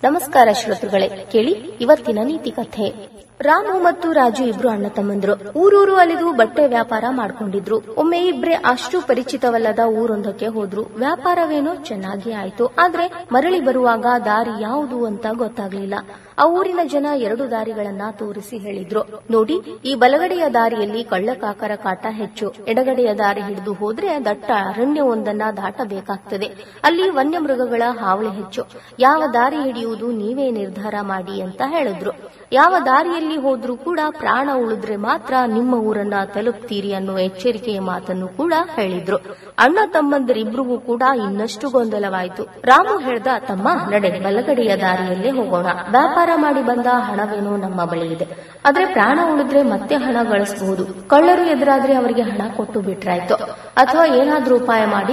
ನಮಸ್ಕಾರ ಶ್ರೋತೃಗಳೇ ಕೇಳಿ ಇವತ್ತಿನ ನೀತಿ ಕಥೆ ರಾಮು ಮತ್ತು ರಾಜು ಇಬ್ರು ಅಣ್ಣ ತಮ್ಮಂದ್ರು ಊರೂರು ಅಲಿದು ಬಟ್ಟೆ ವ್ಯಾಪಾರ ಮಾಡ್ಕೊಂಡಿದ್ರು ಒಮ್ಮೆ ಇಬ್ರೆ ಅಷ್ಟು ಪರಿಚಿತವಲ್ಲದ ಊರೊಂದಕ್ಕೆ ಹೋದ್ರು ವ್ಯಾಪಾರವೇನೋ ಚೆನ್ನಾಗಿ ಆಯ್ತು ಆದ್ರೆ ಮರಳಿ ಬರುವಾಗ ದಾರಿ ಯಾವುದು ಅಂತ ಗೊತ್ತಾಗ್ಲಿಲ್ಲ ಆ ಊರಿನ ಜನ ಎರಡು ದಾರಿಗಳನ್ನ ತೋರಿಸಿ ಹೇಳಿದ್ರು ನೋಡಿ ಈ ಬಲಗಡೆಯ ದಾರಿಯಲ್ಲಿ ಕಳ್ಳಕಾಕರ ಕಾಟ ಹೆಚ್ಚು ಎಡಗಡೆಯ ದಾರಿ ಹಿಡಿದು ಹೋದ್ರೆ ದಟ್ಟ ಅರಣ್ಯವೊಂದನ್ನ ದಾಟಬೇಕಾಗ್ತದೆ ಅಲ್ಲಿ ವನ್ಯಮೃಗಗಳ ಹಾವಳಿ ಹೆಚ್ಚು ಯಾವ ದಾರಿ ಹಿಡಿಯುವುದು ನೀವೇ ನಿರ್ಧಾರ ಮಾಡಿ ಅಂತ ಹೇಳಿದ್ರು ಯಾವ ದಾರಿಯಲ್ಲಿ ಹೋದ್ರೂ ಕೂಡ ಪ್ರಾಣ ಉಳಿದ್ರೆ ಮಾತ್ರ ನಿಮ್ಮ ಊರನ್ನ ತಲುಪ್ತೀರಿ ಅನ್ನೋ ಎಚ್ಚರಿಕೆಯ ಮಾತನ್ನು ಕೂಡ ಹೇಳಿದ್ರು ಅಣ್ಣ ತಮ್ಮಂದಿರಿಬ್ರಿಗೂ ಕೂಡ ಇನ್ನಷ್ಟು ಗೊಂದಲವಾಯಿತು ರಾಮು ಹೇಳ್ದ ತಮ್ಮ ನಡೆ ಬಲಗಡೆಯ ದಾರಿಯಲ್ಲೇ ಹೋಗೋಣ ವ್ಯಾಪಾರ ಮಾಡಿ ಬಂದ ಹಣವೇನೋ ನಮ್ಮ ಬಳಿ ಇದೆ ಆದ್ರೆ ಪ್ರಾಣ ಉಳಿದ್ರೆ ಮತ್ತೆ ಹಣ ಗಳಿಸಬಹುದು ಕಳ್ಳರು ಎದುರಾದ್ರೆ ಅವರಿಗೆ ಹಣ ಕೊಟ್ಟು ಬಿಟ್ರಾಯ್ತು ಅಥವಾ ಏನಾದ್ರೂ ಉಪಾಯ ಮಾಡಿ